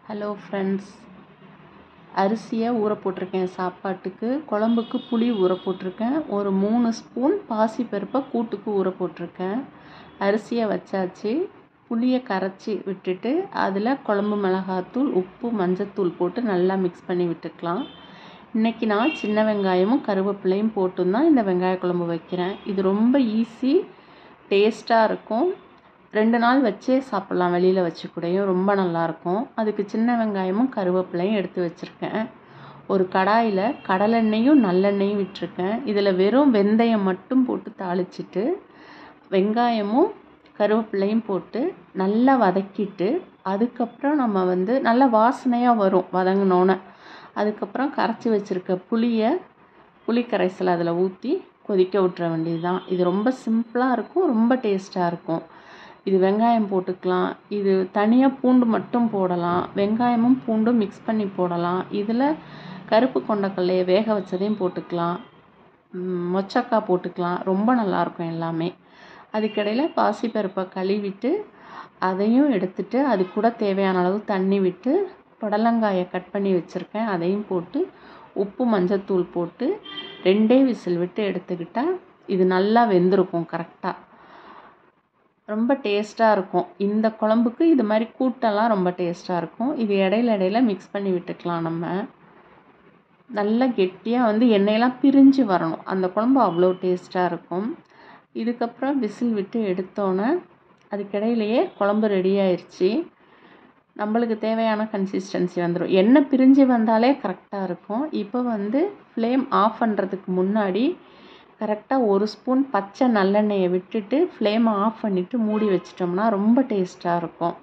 hello friends அரிசியை ஊற போட்டிருக்கேன் சாப்பாட்டுக்கு குழம்புக்கு புளி ஊற போட்டிருக்கேன் ஒரு மூணு ஸ்பூன் பாசிப்பருப்பை கூட்டுக்கு ஊற போட்டிருக்கேன் அரிசியை வச்சாச்சு புளியை கரைச்சி விட்டுட்டு அதில் குழம்பு மிளகாத்தூள் உப்பு மஞ்சத்தூள் போட்டு நல்லா மிக்ஸ் பண்ணி விட்டுக்கலாம் இன்றைக்கி நான் சின்ன வெங்காயமும் கருவேப்பிலையும் போட்டு தான் இந்த வெங்காய குழம்பு வைக்கிறேன் இது ரொம்ப ஈஸி டேஸ்ட்டாக இருக்கும் ரெண்டு நாள் வச்சே சாப்பிட்லாம் வெளியில் வச்சு கூடயும் ரொம்ப நல்லாயிருக்கும் அதுக்கு சின்ன வெங்காயமும் கருவேப்பிலையும் எடுத்து வச்சுருக்கேன் ஒரு கடாயில் கடலெண்ணெயும் நல்லெண்ணெயும் விட்டுருக்கேன் இதில் வெறும் வெந்தயம் மட்டும் போட்டு தாளிச்சிட்டு வெங்காயமும் கருவேப்பிலையும் போட்டு நல்லா வதக்கிட்டு அதுக்கப்புறம் நம்ம வந்து நல்ல வாசனையாக வரும் வதங்கினோன்னே அதுக்கப்புறம் கரைச்சி வச்சுருக்க புளியை புளி கரைசல் அதில் ஊற்றி கொதிக்க விட்டுற வேண்டியது தான் இது ரொம்ப சிம்பிளாக இருக்கும் ரொம்ப டேஸ்ட்டாக இருக்கும் இது வெங்காயம் போட்டுக்கலாம் இது தனியாக பூண்டு மட்டும் போடலாம் வெங்காயமும் பூண்டும் மிக்ஸ் பண்ணி போடலாம் இதில் கருப்பு கொண்டக்கல்லையை வேக வச்சதையும் போட்டுக்கலாம் மொச்சக்காய் போட்டுக்கலாம் ரொம்ப நல்லாயிருக்கும் எல்லாமே அதுக்கிடையில் பாசிப்பருப்பை கழுவிட்டு அதையும் எடுத்துட்டு அது கூட தேவையான அளவு தண்ணி விட்டு புடலங்காயை கட் பண்ணி வச்சுருக்கேன் அதையும் போட்டு உப்பு மஞ்சத்தூள் போட்டு ரெண்டே விசில் விட்டு எடுத்துக்கிட்டால் இது நல்லா வெந்திருக்கும் கரெக்டாக ரொம்ப டேஸ்ட்டாக இருக்கும் இந்த குழம்புக்கு இது மாதிரி கூட்டெல்லாம் ரொம்ப டேஸ்ட்டாக இருக்கும் இது இடையில இடையில மிக்ஸ் பண்ணி விட்டுக்கலாம் நம்ம நல்லா கெட்டியாக வந்து எண்ணெயெல்லாம் பிரிஞ்சு வரணும் அந்த குழம்பு அவ்வளோ டேஸ்ட்டாக இருக்கும் இதுக்கப்புறம் விசில் விட்டு எடுத்தோன்னே அதுக்கிடையிலையே குழம்பு ரெடி ஆயிடுச்சு நம்மளுக்கு தேவையான கன்சிஸ்டன்சி வந்துடும் எண்ணெய் பிரிஞ்சு வந்தாலே கரெக்டாக இருக்கும் இப்போ வந்து ஃப்ளேம் ஆஃப் பண்ணுறதுக்கு முன்னாடி கரெக்டாக ஒரு ஸ்பூன் பச்சை நல்லெண்ணெயை விட்டுட்டு ஃப்ளேமை ஆஃப் பண்ணிவிட்டு மூடி வச்சிட்டோம்னா ரொம்ப டேஸ்ட்டாக இருக்கும்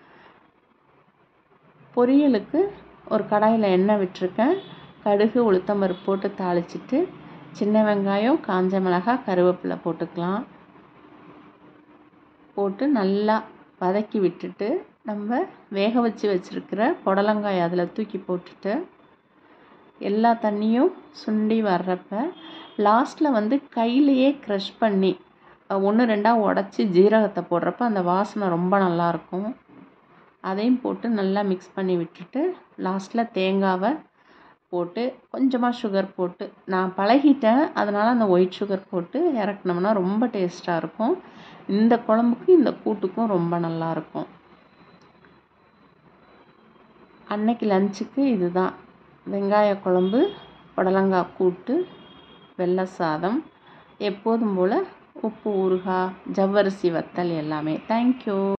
பொரியலுக்கு ஒரு கடாயில் எண்ணெய் விட்டுருக்கேன் கடுகு உளுத்தம்பருப்பு போட்டு தாளிச்சிட்டு சின்ன வெங்காயம் காஞ்ச மிளகாய் கருவேப்பிலை போட்டுக்கலாம் போட்டு நல்லா வதக்கி விட்டுட்டு நம்ம வேக வச்சு வச்சுருக்கிற புடலங்காய் அதில் தூக்கி போட்டுட்டு எல்லா தண்ணியும் சுண்டி வர்றப்ப லாஸ்ட்டில் வந்து கையிலையே க்ரஷ் பண்ணி ஒன்று ரெண்டாக உடச்சி ஜீரகத்தை போடுறப்ப அந்த வாசனை ரொம்ப நல்லாயிருக்கும் அதையும் போட்டு நல்லா மிக்ஸ் பண்ணி விட்டுட்டு லாஸ்ட்டில் தேங்காவை போட்டு கொஞ்சமாக சுகர் போட்டு நான் பழகிட்டேன் அதனால் அந்த ஒயிட் சுகர் போட்டு இறக்குனோம்னா ரொம்ப டேஸ்ட்டாக இருக்கும் இந்த குழம்புக்கு இந்த கூட்டுக்கும் ரொம்ப நல்லாயிருக்கும் அன்னைக்கு லஞ்சுக்கு இதுதான் வெங்காய குழம்பு புடலங்காய் கூட்டு வெள்ளை சாதம் எப்போதும் போல் உப்பு ஊறுகாய் ஜவ்வரிசி வத்தல் எல்லாமே தேங்க்யூ